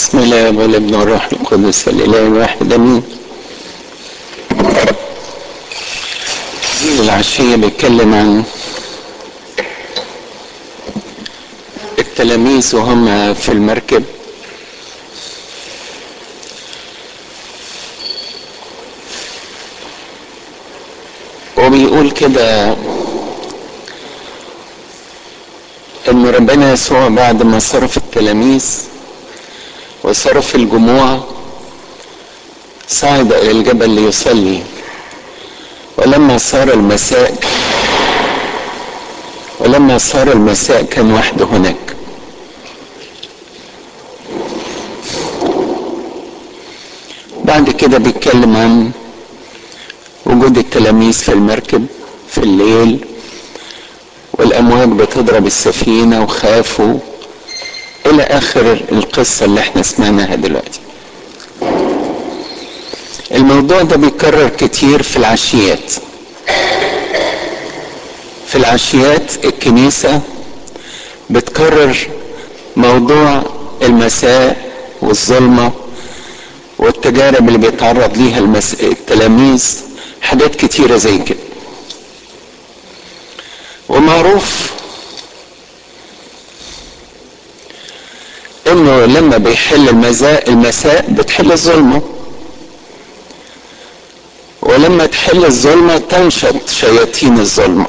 بسم الله والابن والروح القدس الاله الواحد امين العشية بيتكلم عن التلاميذ وهم في المركب وبيقول كده ان ربنا يسوع بعد ما صرف التلاميذ وصرف الجموع صعد الى الجبل ليصلي ولما صار المساء ولما صار المساء كان وحده هناك بعد كده بيتكلم عن وجود التلاميذ في المركب في الليل والامواج بتضرب السفينه وخافوا الى اخر القصه اللي احنا سمعناها دلوقتي الموضوع ده بيتكرر كتير في العشيات في العشيات الكنيسه بتكرر موضوع المساء والظلمه والتجارب اللي بيتعرض ليها المس... التلاميذ حاجات كتيره زي كده ومعروف انه لما بيحل المساء المساء بتحل الظلمه ولما تحل الظلمه تنشط شياطين الظلمه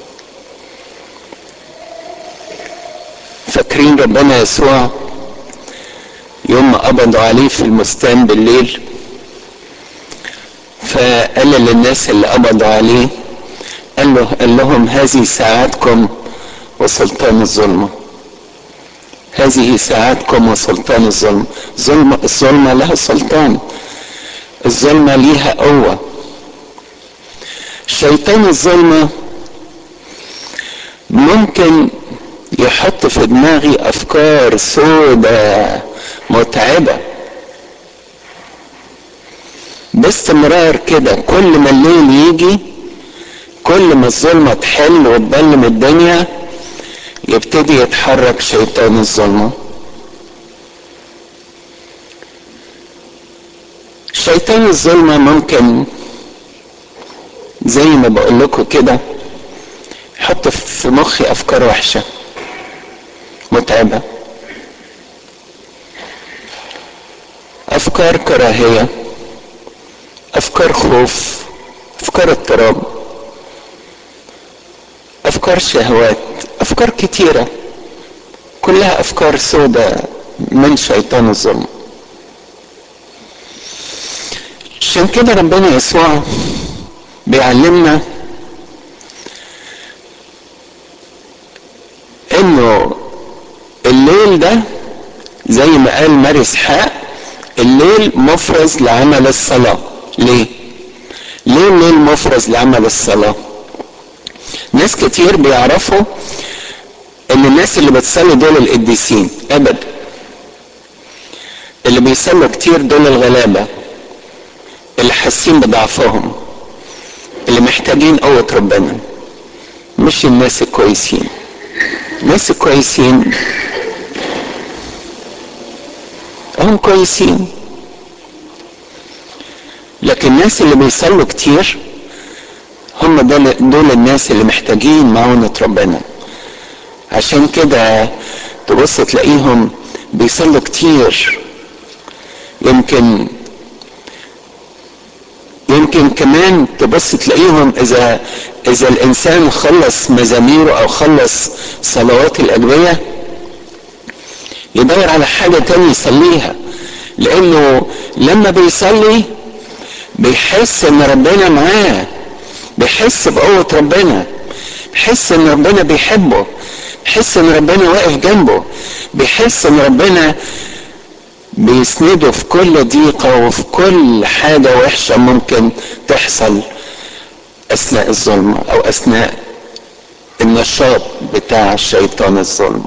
فاكرين ربنا يسوع يوم ما قبضوا عليه في المستان بالليل فقال للناس اللي قبضوا عليه قال, له قال لهم هذه ساعاتكم وسلطان الظلمه هذه ساعاتكم وسلطان الظلم ظلم الظلمة لها سلطان الظلمة ليها قوة شيطان الظلمة ممكن يحط في دماغي أفكار سودة متعبة باستمرار كده كل ما الليل يجي كل ما الظلمة تحل وتظلم الدنيا يبتدي يتحرك شيطان الظلمه شيطان الظلمه ممكن زي ما بقول لكم كده يحط في مخي افكار وحشه متعبه افكار كراهيه افكار خوف افكار اضطراب افكار شهوات افكار كتيره كلها افكار سوداء من شيطان الظلم عشان كده ربنا يسوع بيعلمنا انه الليل ده زي ما قال ماري اسحاق الليل مفرز لعمل الصلاه ليه ليه الليل مفرز لعمل الصلاه ناس كتير بيعرفوا ان الناس اللي بتصلي دول القديسين ابدا اللي بيصلوا كتير دول الغلابة اللي حاسين بضعفهم اللي محتاجين قوة ربنا مش الناس الكويسين الناس الكويسين هم كويسين لكن الناس اللي بيصلوا كتير هم دول, دول الناس اللي محتاجين معونة ربنا عشان كده تبص تلاقيهم بيصلوا كتير يمكن يمكن كمان تبص تلاقيهم اذا اذا الانسان خلص مزاميره او خلص صلوات الادويه يدور على حاجه تانية يصليها لانه لما بيصلي بيحس ان ربنا معاه بيحس بقوه ربنا بيحس ان ربنا بيحبه بيحس ان ربنا واقف جنبه بيحس ان ربنا بيسنده في كل ضيقة وفي كل حاجة وحشة ممكن تحصل أثناء الظلمة أو أثناء النشاط بتاع الشيطان الظلم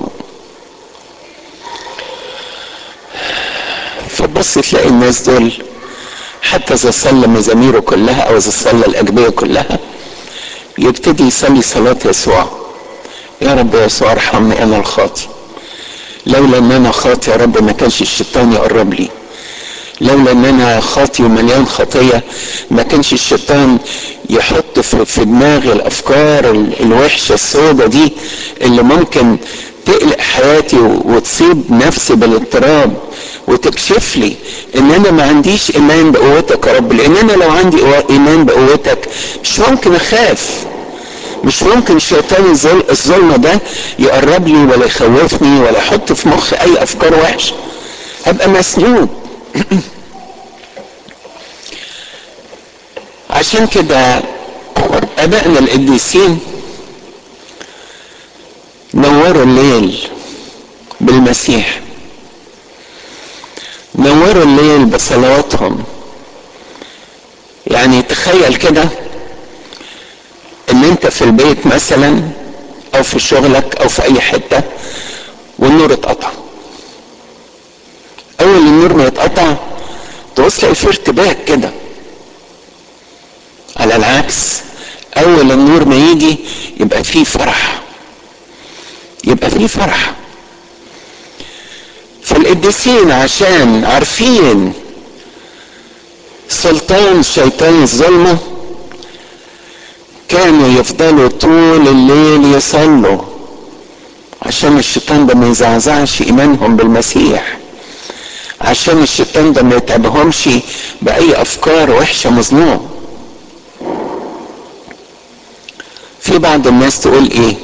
فبص تلاقي الناس دول حتى إذا صلى مزاميره كلها أو إذا صلى الأجبية كلها يبتدي يصلي صلاة يسوع يا رب يسوع ارحمني أنا الخاطي لولا ان انا خاطي يا رب ما كانش الشيطان يقرب لي لولا ان انا خاطي ومليان خطيه ما كانش الشيطان يحط في دماغي الافكار الوحشه السودة دي اللي ممكن تقلق حياتي وتصيب نفسي بالاضطراب وتكشف لي ان انا ما عنديش ايمان بقوتك يا رب لان انا لو عندي ايمان بقوتك مش ممكن اخاف مش ممكن شيطان الظلمة ده يقرب لي ولا يخوفني ولا يحط في مخي اي افكار وحشة هبقى مسنود عشان كده ابائنا القديسين نوروا الليل بالمسيح نوروا الليل بصلواتهم يعني تخيل كده ان انت في البيت مثلا او في شغلك او في اي حته والنور اتقطع اول النور ما يتقطع تبص تلاقي في ارتباك كده على العكس اول النور ما يجي يبقى فيه فرح يبقى فيه فرح فالقديسين عشان عارفين سلطان شيطان الظلمه كانوا يفضلوا طول الليل يصلوا عشان الشيطان ده ما يزعزعش ايمانهم بالمسيح عشان الشيطان ده ما يتعبهمش باي افكار وحشه مظلومه في بعض الناس تقول ايه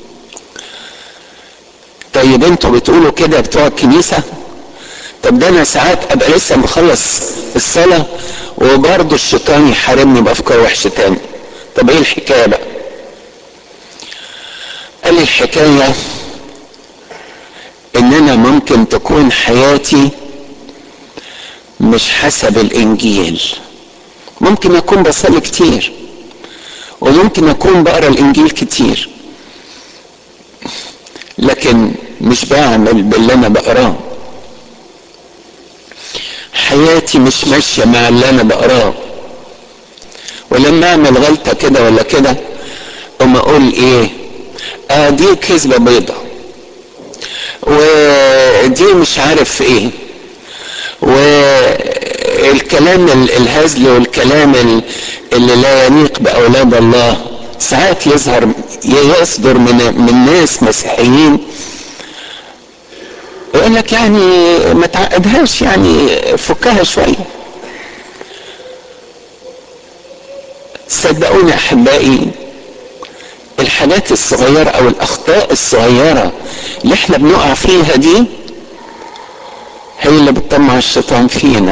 طيب انتوا بتقولوا كده بتوع الكنيسه طب ده انا ساعات ابقى لسه مخلص الصلاه وبرضه الشيطان يحاربني بافكار وحشه تاني طب ايه الحكايه بقى قال لي الحكايه ان انا ممكن تكون حياتي مش حسب الانجيل ممكن اكون بصلي كتير وممكن اكون بقرا الانجيل كتير لكن مش بعمل باللي انا بقراه حياتي مش ماشيه مع اللي انا بقراه ولما اعمل غلطه كده ولا كده اقوم اقول ايه اه دي كذبه بيضه ودي مش عارف ايه والكلام الهزل والكلام اللي لا يليق باولاد الله ساعات يظهر يصدر من من ناس مسيحيين يقول لك يعني ما تعقدهاش يعني فكها شويه صدقوني احبائي الحاجات الصغيرة او الاخطاء الصغيرة اللي احنا بنقع فيها دي هي اللي بتطمع الشيطان فينا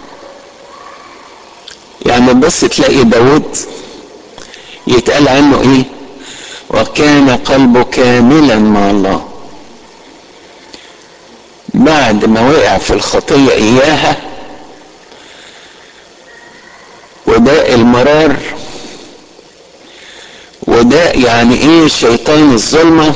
يعني بس تلاقي داود يتقال عنه ايه وكان قلبه كاملا مع الله بعد ما وقع في الخطية اياها وداء المرار وداء يعني ايه شيطان الظلمة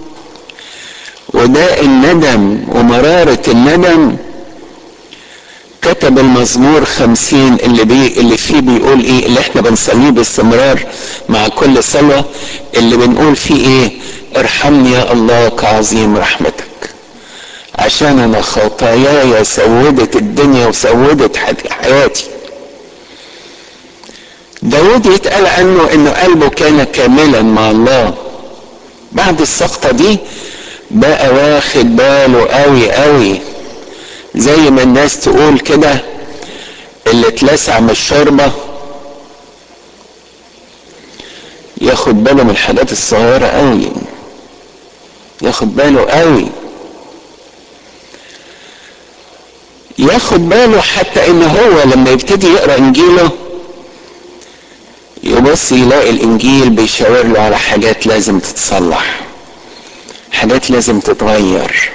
وداء الندم ومرارة الندم كتب المزمور خمسين اللي بي اللي فيه بيقول ايه اللي احنا بنصليه باستمرار مع كل صلاة اللي بنقول فيه ايه ارحمني يا الله كعظيم رحمتك عشان انا خطاياي سودت الدنيا وسودت حياتي داود يتقال عنه انه قلبه كان كاملا مع الله بعد السقطة دي بقى واخد باله قوي قوي زي ما الناس تقول كده اللي اتلسع من الشوربة ياخد باله من الحاجات الصغيرة قوي ياخد باله قوي ياخد باله حتى ان هو لما يبتدي يقرا انجيله يبص يلاقي الانجيل بيشاور له على حاجات لازم تتصلح حاجات لازم تتغير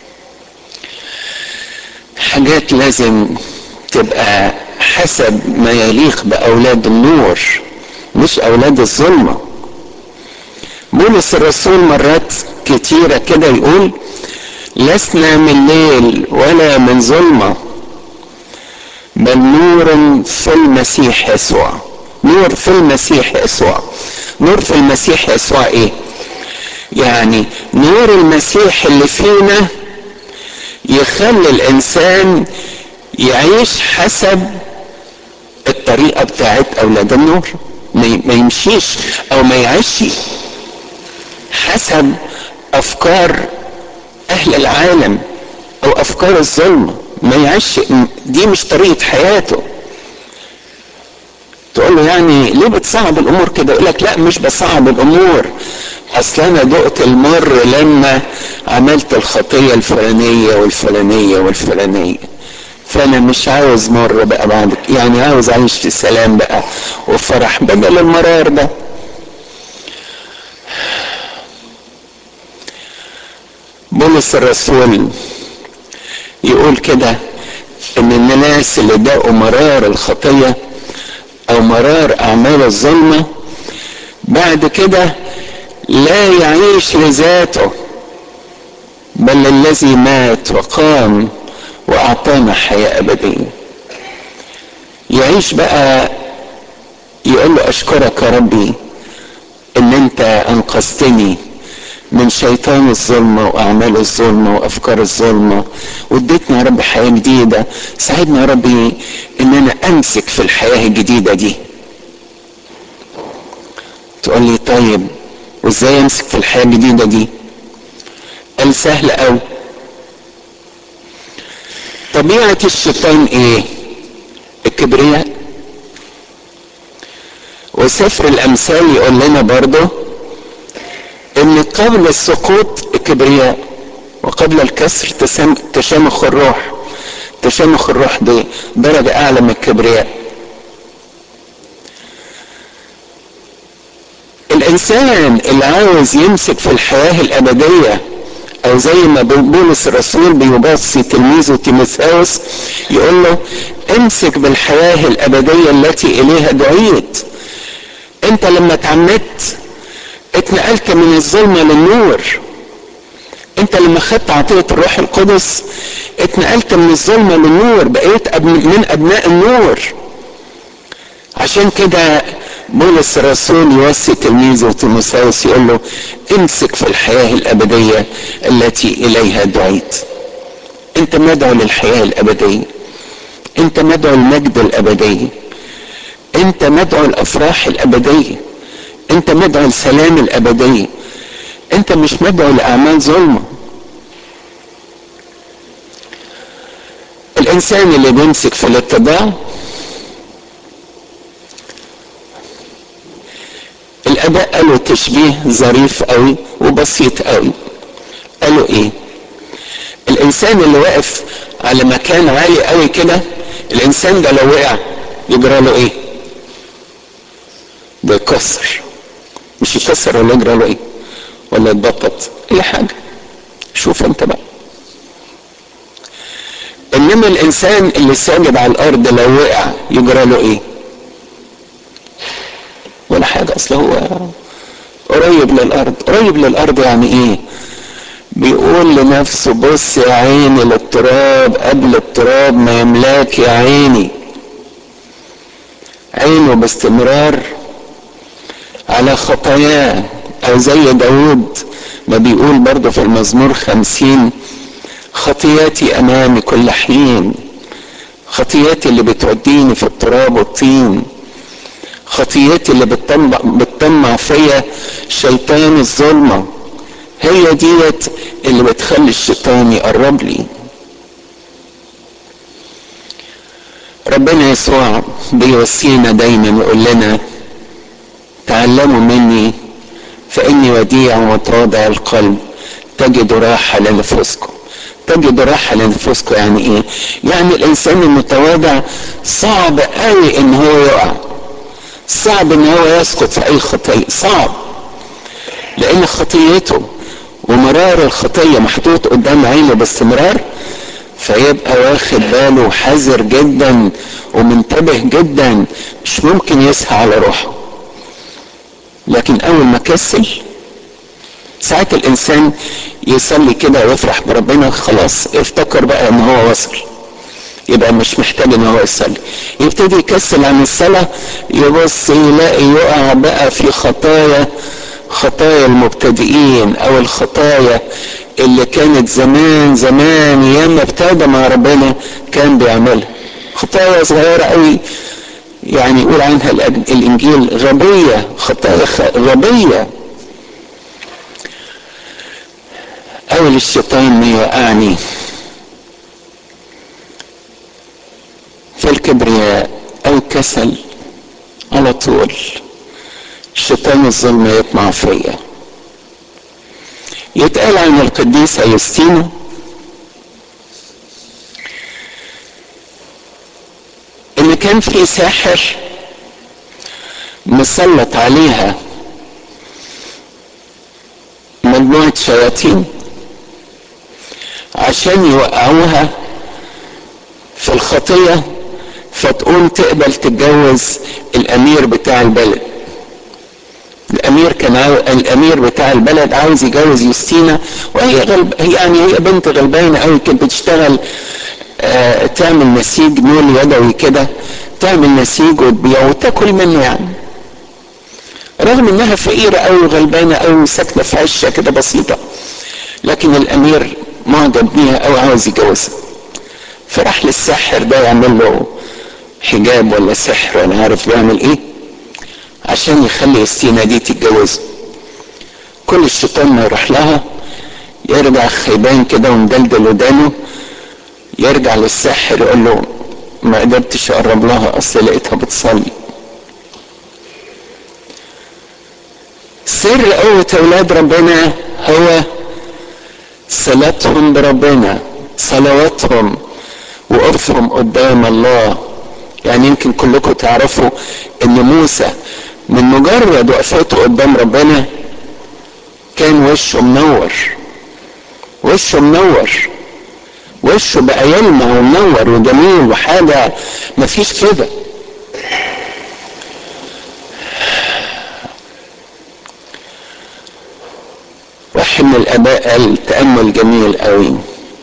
حاجات لازم تبقى حسب ما يليق باولاد النور مش اولاد الظلمه بولس الرسول مرات كتيرة كده يقول لسنا من ليل ولا من ظلمة بل نور في المسيح يسوع نور في المسيح يسوع نور في المسيح يسوع ايه يعني نور المسيح اللي فينا يخلي الانسان يعيش حسب الطريقه بتاعت اولاد النور ما يمشيش او ما يعيش حسب افكار اهل العالم او افكار الظلمه ما يعيش دي مش طريقه حياته تقول له يعني ليه بتصعب الامور كده يقول لك لا مش بصعب الامور اصل انا دقت المر لما عملت الخطيه الفلانيه والفلانيه والفلانيه فانا مش عاوز مر بقى بعد يعني عاوز اعيش في سلام بقى وفرح بدل المرار ده بولس الرسول يقول كده ان الناس اللي داقوا مرار الخطيه او مرار اعمال الظلمه بعد كده لا يعيش لذاته بل الذي مات وقام واعطانا حياه ابديه يعيش بقى يقول له اشكرك يا ربي ان انت انقذتني من شيطان الظلمه واعمال الظلمه وافكار الظلمه واديتني يا رب حياه جديده ساعدني يا ربي ان انا امسك في الحياه الجديده دي تقول لي طيب وازاي امسك في الحياه الجديده دي قال سهل قوي طبيعه الشيطان ايه الكبرياء وسفر الامثال يقول لنا برضه ان قبل السقوط الكبرياء وقبل الكسر تشامخ الروح تشامخ الروح دي درجة اعلى من الكبرياء الانسان اللي عاوز يمسك في الحياة الابدية او زي ما بولس الرسول بيبصي تلميذه تيموثاوس يقول له امسك بالحياة الابدية التي اليها دعيت انت لما اتعمدت اتنقلت من الظلمة للنور انت لما خدت عطية الروح القدس اتنقلت من الظلمة للنور بقيت من ابناء النور عشان كده بولس الرسول يوصي تلميذه تيموثاوس يقول له امسك في الحياة الابدية التي اليها دعيت انت مدعو للحياة الابدية انت مدعو المجد الابدي انت مدعو الافراح الابديه انت مدعو السلام الابدي انت مش مدعو لاعمال ظلمه الانسان اللي بيمسك في الاتباع الاباء قالوا تشبيه ظريف قوي وبسيط قوي قالوا ايه الانسان اللي واقف على مكان عالي قوي كده الانسان ده لو وقع يجرى له ايه ده يكسر مش يكسر ولا يجرى له ايه ولا يتبطط اي حاجه شوف انت بقى انما الانسان اللي ساجد على الارض لو وقع يجرى له ايه ولا حاجه اصل هو قريب للارض قريب للارض يعني ايه بيقول لنفسه بص يا عيني للتراب قبل التراب ما يملاك يا عيني عينه باستمرار على خطاياه او زي داود ما بيقول برضه في المزمور خمسين خطياتي امامي كل حين خطياتي اللي بتوديني في التراب والطين خطياتي اللي بتطمع, بتطمع فيا شيطان الظلمة هي ديت اللي بتخلي الشيطان يقرب لي ربنا يسوع بيوصينا دايما يقول لنا تعلموا مني فاني وديع ومتواضع القلب تجد راحة لنفوسكم تجد راحة لنفوسكم يعني ايه يعني الانسان المتواضع صعب قوي ان هو يقع صعب ان هو يسقط في اي خطية صعب لان خطيته ومرار الخطية محطوط قدام عينه باستمرار فيبقى واخد باله حذر جدا ومنتبه جدا مش ممكن يسهى على روحه لكن اول ما كسل ساعات الانسان يصلي كده ويفرح بربنا خلاص افتكر بقى ان هو وصل يبقى مش محتاج ان هو يصلي يبتدي يكسل عن الصلاة يبص يلاقي يقع بقى في خطايا خطايا المبتدئين او الخطايا اللي كانت زمان زمان ياما ابتدى مع ربنا كان بيعملها خطايا صغيرة قوي يعني يقول عنها الانجيل غبية خطايا غبية اول الشيطان ما يوقعني في الكبرياء او الكسل على طول الشيطان الظلم يطمع فيا يتقال عن القديسة يوستينا ان كان في ساحر مسلط عليها مجموعة شياطين عشان يوقعوها في الخطية فتقوم تقبل تتجوز الامير بتاع البلد الامير كان عاو... الامير بتاع البلد عاوز يجوز يوستينا وهي غلب... يعني هي بنت غلبانه قوي كانت بتشتغل آه تعمل نسيج نول يدوي كده تعمل نسيج وتبيع وتاكل منه يعني رغم انها فقيره قوي وغلبانه قوي وساكنه في عشه كده بسيطه لكن الامير معجب بيها قوي عاوز يجوزها فراح للساحر ده يعمل له حجاب ولا سحر ولا عارف بيعمل ايه عشان يخلي يستينا دي تتجوزه كل الشيطان ما يروح لها يرجع خيبان كده ومدلدل ودانه يرجع للساحر يقول له ما قدرتش اقرب لها اصل لقيتها بتصلي سر قوة اولاد ربنا هو صلاتهم بربنا صلواتهم وقفهم قدام الله يعني يمكن كلكم تعرفوا ان موسى من مجرد وقفته قدام ربنا كان وشه منور وشه منور وشه بقى يلمع ومنور وجميل وحاجة مفيش كده واحد من الاباء قال تأمل جميل قوي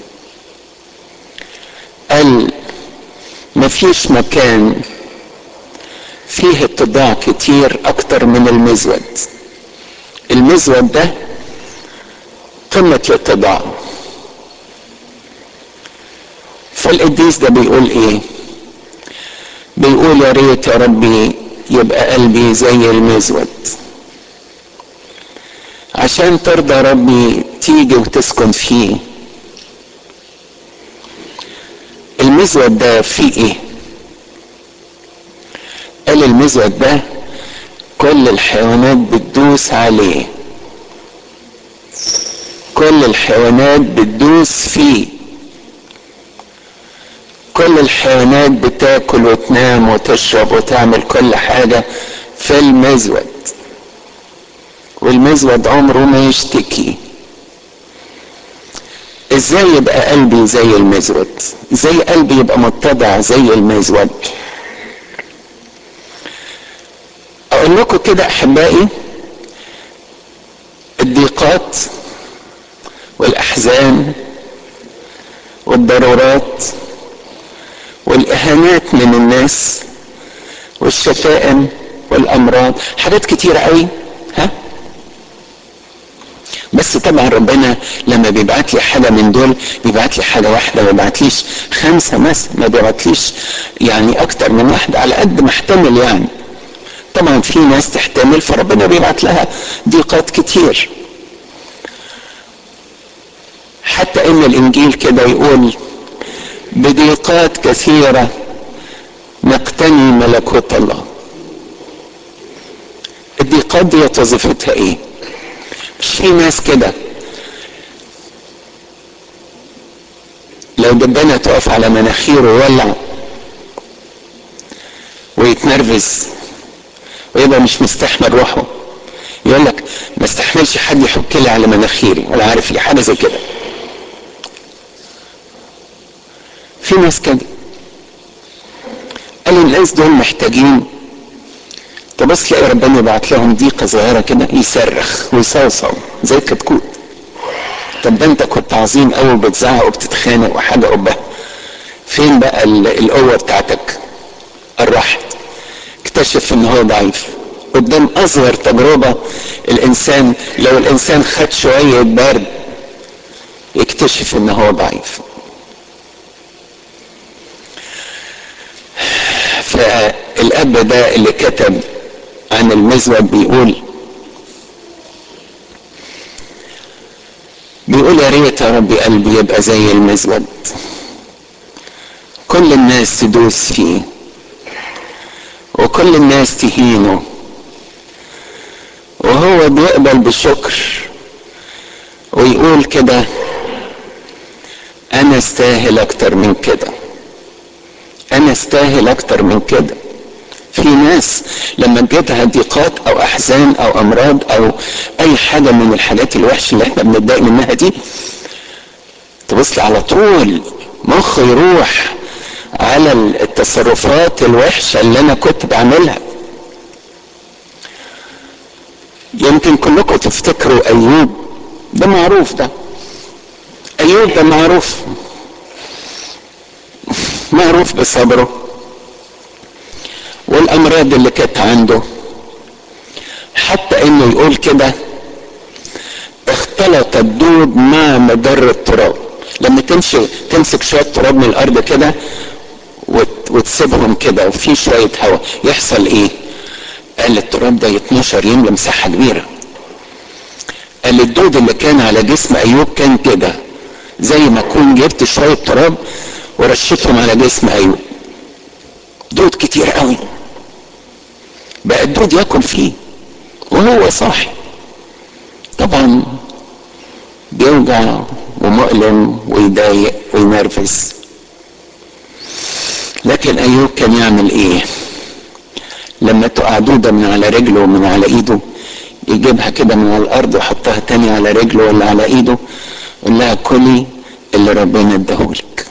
قال مفيش مكان فيه اتضاع كتير اكتر من المزود المزود ده قمة الاتضاع فالقديس ده بيقول ايه بيقول يا ريت يا ربي يبقى قلبي زي المزود عشان ترضى ربي تيجي وتسكن فيه المزود ده فيه ايه قال المزود ده كل الحيوانات بتدوس عليه كل الحيوانات بتدوس فيه كل الحيوانات بتاكل وتنام وتشرب وتعمل كل حاجة في المزود والمزود عمره ما يشتكي ازاي يبقى قلبي زي المزود ازاي قلبي يبقى متضع زي المزود اقول لكم كده احبائي الضيقات والاحزان والضرورات والاهانات من الناس والشتائم والامراض حاجات كتيره قوي ها بس طبعا ربنا لما بيبعت لي حاجه من دول بيبعت لي حاجه واحده ما بيبعتليش خمسه مثلا ما بيبعتليش يعني اكتر من واحده على قد ما احتمل يعني طبعا في ناس تحتمل فربنا بيبعت لها ضيقات كتير حتى ان الانجيل كده يقول بضيقات كثيره نقتني ملكوت الله الضيقات دي وظيفتها ايه مش في ناس كده لو دبانة تقف على مناخيره ويولع ويتنرفز ويبقى مش مستحمل روحه يقول لك ما استحملش حد يحك لي على مناخيري ولا عارف ايه حاجه زي كده في ناس كده قالوا الناس دول محتاجين تبص تلاقي ربنا يبعت لهم ضيقة صغيرة كده يصرخ ويصوصو زي الكتكوت طب ده انت كنت عظيم قوي بتزعق وبتتخانق وحاجة قبها فين بقى القوة بتاعتك الراحت اكتشف ان هو ضعيف قدام اصغر تجربة الانسان لو الانسان خد شوية برد يكتشف ان هو ضعيف فالاب ده اللي كتب عن المزود بيقول بيقول يا ريت يا ربي قلبي يبقى زي المزود كل الناس تدوس فيه وكل الناس تهينه وهو بيقبل بشكر ويقول كده انا استاهل اكتر من كده انا استاهل اكتر من كده في ناس لما تجيبها ضيقات او احزان او امراض او اي حاجه من الحاجات الوحشه اللي احنا بنتضايق منها دي تبص على طول مخ يروح على التصرفات الوحشه اللي انا كنت بعملها يمكن كلكم تفتكروا ايوب ده معروف ده ايوب ده معروف معروف بصبره والامراض اللي كانت عنده حتى انه يقول كده اختلط الدود مع مدر التراب لما تمشي تمسك شويه تراب من الارض كده وتسيبهم كده وفي شويه هواء يحصل ايه قال التراب ده يتنشر يملى مساحه كبيره قال الدود اللي كان على جسم ايوب كان كده زي ما اكون جبت شويه تراب ورشيتهم على جسم ايوب دود كتير قوي بقى الدود ياكل فيه وهو صاحي طبعا بيوجع ومؤلم ويضايق وينرفز لكن ايوب كان يعمل ايه لما تقع دودة من على رجله ومن على ايده يجيبها كده من على الارض ويحطها تاني على رجله ولا على ايده يقول لها كلي اللي ربنا اداهولك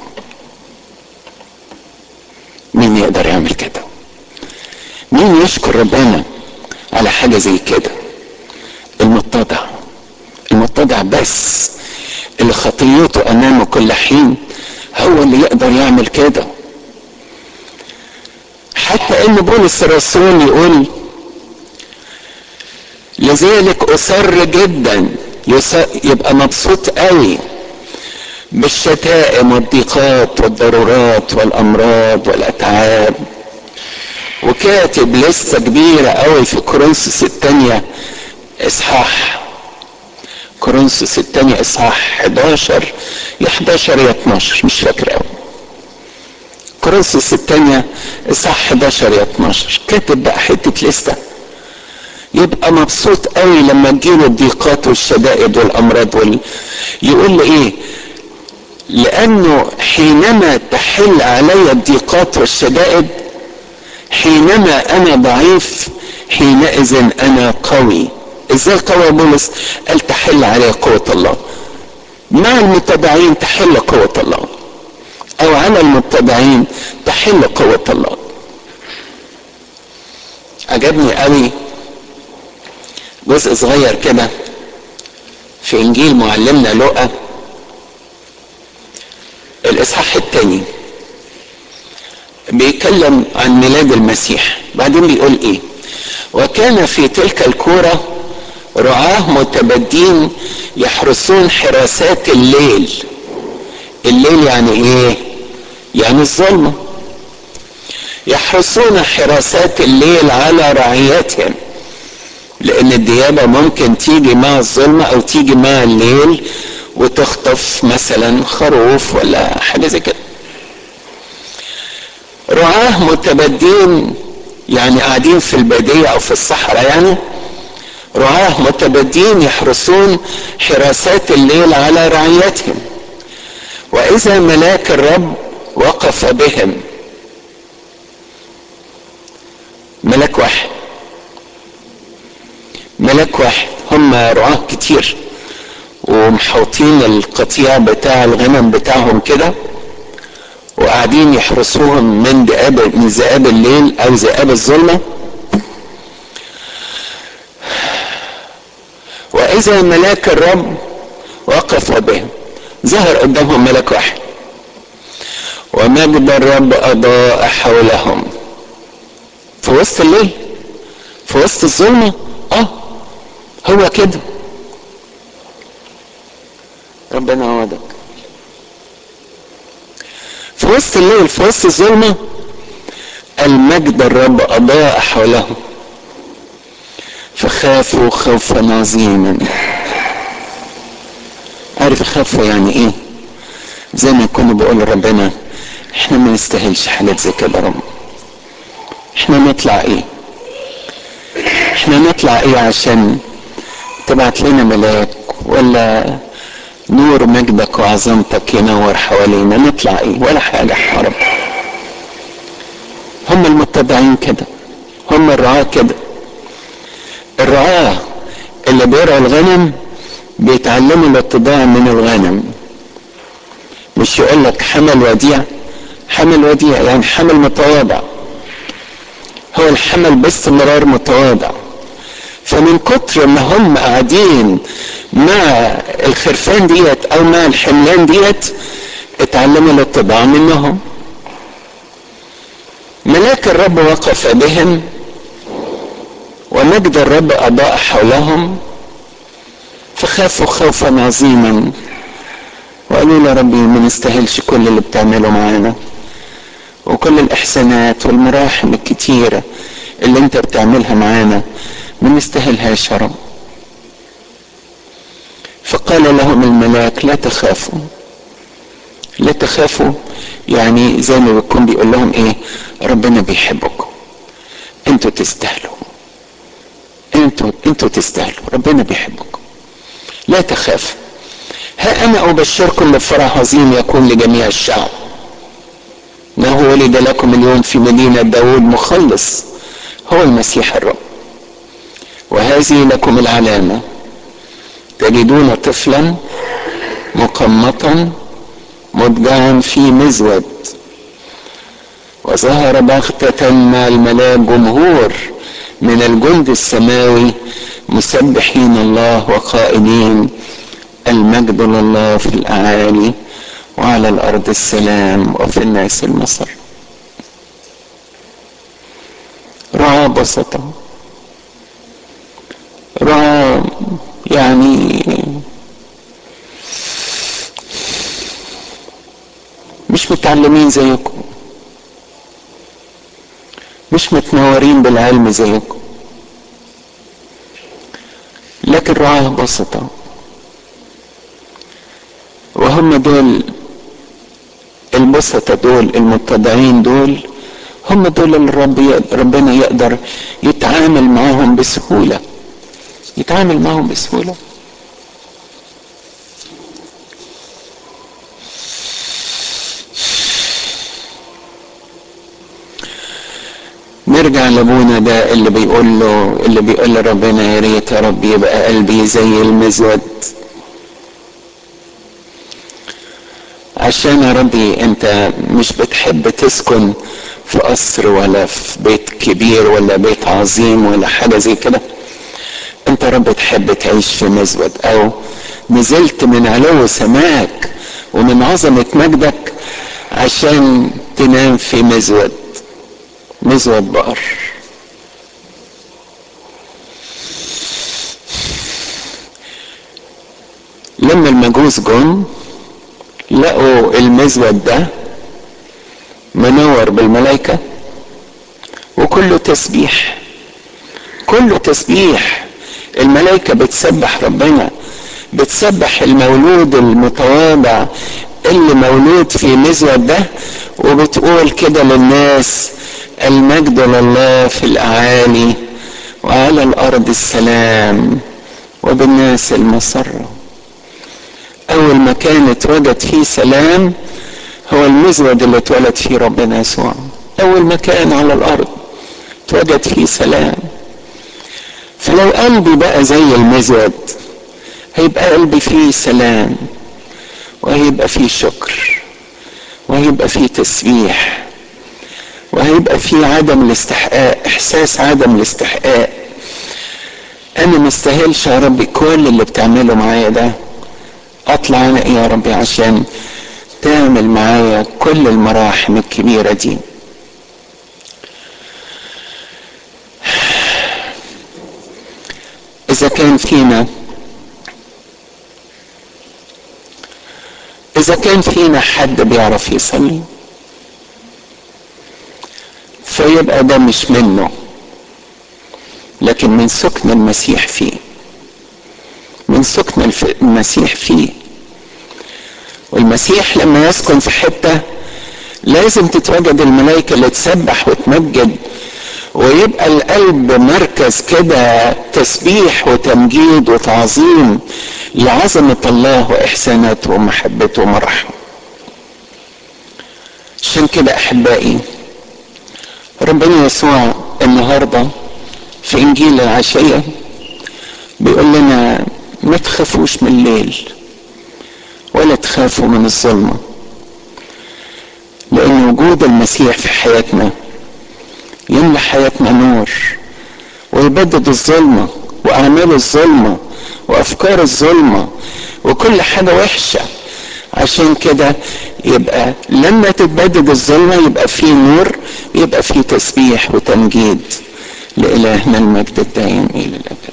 مين يقدر يعمل كده مين يشكر ربنا على حاجه زي كده المتضع المتضع بس اللي خطيته امامه كل حين هو اللي يقدر يعمل كده حتى ان بولس الرسول يقول لذلك اصر جدا يبقى مبسوط قوي بالشتائم والضيقات والضرورات والامراض والاتعاب وكاتب لسه كبيرة قوي في كورنثوس الثانية اصحاح كورنثوس الثانية اصحاح 11 يا 11 يا 12 مش فاكر قوي كورنثوس الثانية اصحاح 11 يا 12 كاتب بقى حتة لستة يبقى مبسوط قوي لما تجيله الضيقات والشدائد والامراض وال... يقول لي ايه لانه حينما تحل علي الضيقات والشدائد حينما انا ضعيف حينئذ انا قوي ازاي قوي يا بولس قال تحل علي قوة الله مع المتبعين تحل قوة الله او على المتبعين تحل قوة الله عجبني قوي جزء صغير كده في انجيل معلمنا لقى الاصحاح الثاني بيتكلم عن ميلاد المسيح بعدين بيقول ايه وكان في تلك الكورة رعاه متبدين يحرسون حراسات الليل الليل يعني ايه يعني الظلمة يحرسون حراسات الليل على رعيتهم لان الديابة ممكن تيجي مع الظلمة او تيجي مع الليل وتخطف مثلا خروف ولا حاجة زي كده رعاه متبدين يعني قاعدين في البادية او في الصحراء يعني رعاه متبدين يحرسون حراسات الليل على رعيتهم واذا ملاك الرب وقف بهم ملاك واحد ملاك واحد هم رعاه كتير ومحوطين القطيع بتاع الغنم بتاعهم كده وقاعدين يحرسوهم من ذئاب من ذئاب الليل او ذئاب الظلمه واذا ملاك الرب وقف بهم ظهر قدامهم ملك واحد ومجد الرب اضاء حولهم في وسط الليل في وسط الظلمة اه هو كده ربنا عوضك في وسط الليل في وسط الظلمة المجد الرب أضاء حوله فخافوا خوفا عظيما عارف خافوا يعني ايه زي ما يكونوا بيقولوا ربنا احنا ما نستاهلش حاجات زي كده رب احنا نطلع ايه احنا نطلع ايه عشان تبعت لنا ملاك ولا نور مجدك وعظمتك ينور حوالينا نطلع ايه ولا حاجة يا رب هم المتبعين كده هم الرعاة كده الرعاة اللي بيرعوا الغنم بيتعلموا الاتباع من الغنم مش يقول لك حمل وديع حمل وديع يعني حمل متواضع هو الحمل باستمرار متواضع فمن كتر ما هم قاعدين مع الخرفان ديت او مع الحملان ديت اتعلموا الاتباع منهم ملاك الرب وقف بهم ومجد الرب اضاء حولهم فخافوا خوفا عظيما وقالوا يا ربي ما نستاهلش كل اللي بتعمله معانا وكل الاحسانات والمراحم الكتيره اللي انت بتعملها معانا ما نستاهلهاش يا رب فقال لهم الملاك لا تخافوا لا تخافوا يعني زي ما بيكون بيقول لهم ايه ربنا بيحبكم انتوا تستاهلوا انتوا انتوا تستاهلوا ربنا بيحبكم لا تخافوا ها انا ابشركم بفرح عظيم يكون لجميع الشعب انه ولد لكم اليوم في مدينه داود مخلص هو المسيح الرب وهذه لكم العلامه تجدون طفلا مقمطا مضجعا في مزود وظهر بغتة مع الملاك جمهور من الجند السماوي مسبحين الله وقائلين المجد لله في الأعالي وعلى الأرض السلام وفي الناس المصر رعاة بسطة رعاة يعني مش متعلمين زيكم مش متنورين بالعلم زيكم لكن رعاة بسطة وهم دول البسطة دول المتضعين دول هم دول اللي الرب ربنا يقدر يتعامل معاهم بسهولة يتعامل معاهم بسهولة نرجع لابونا ده اللي بيقول له اللي بيقول لربنا يا ريت يا رب يبقى قلبي زي المزود عشان يا ربي انت مش بتحب تسكن في قصر ولا في بيت كبير ولا بيت عظيم ولا حاجه زي كده انت يا رب تحب تعيش في مزود او نزلت من علو سماك ومن عظمه مجدك عشان تنام في مزود مزود بقر لما المجوس جم لقوا المزود ده منور بالملائكة وكله تسبيح كله تسبيح الملائكة بتسبح ربنا بتسبح المولود المتواضع اللي مولود في مزود ده وبتقول كده للناس المجد لله في الأعالي وعلى الأرض السلام وبالناس المسرة أول مكان اتوجد فيه سلام هو المزود اللي اتولد فيه ربنا يسوع أول مكان على الأرض اتوجد فيه سلام فلو قلبي بقى زي المزود هيبقى قلبي فيه سلام وهيبقى فيه شكر وهيبقى فيه تسبيح وهيبقى فيه عدم الاستحقاق احساس عدم الاستحقاق انا مستاهلش يا ربي كل اللي بتعمله معايا ده اطلع انا ايه يا ربي عشان تعمل معايا كل المراحم الكبيرة دي اذا كان فينا اذا كان فينا حد بيعرف يصلي فيبقى ده مش منه لكن من سكن المسيح فيه من سكن المسيح فيه والمسيح لما يسكن في حته لازم تتواجد الملائكة اللي تسبح وتمجد ويبقى القلب مركز كده تسبيح وتمجيد وتعظيم لعظمة الله وإحساناته ومحبته ومرحمه عشان كده أحبائي ربنا يسوع النهارده في إنجيل العشية بيقول لنا ما تخافوش من الليل ولا تخافوا من الظلمة لأن وجود المسيح في حياتنا يملى حياتنا نور ويبدد الظلمة وأعمال الظلمة وأفكار الظلمة وكل حاجة وحشة عشان كده يبقى لما تتبدد الظلمة يبقى فيه نور يبقى فيه تسبيح وتمجيد لإلهنا المجد الدائم إلى الأبد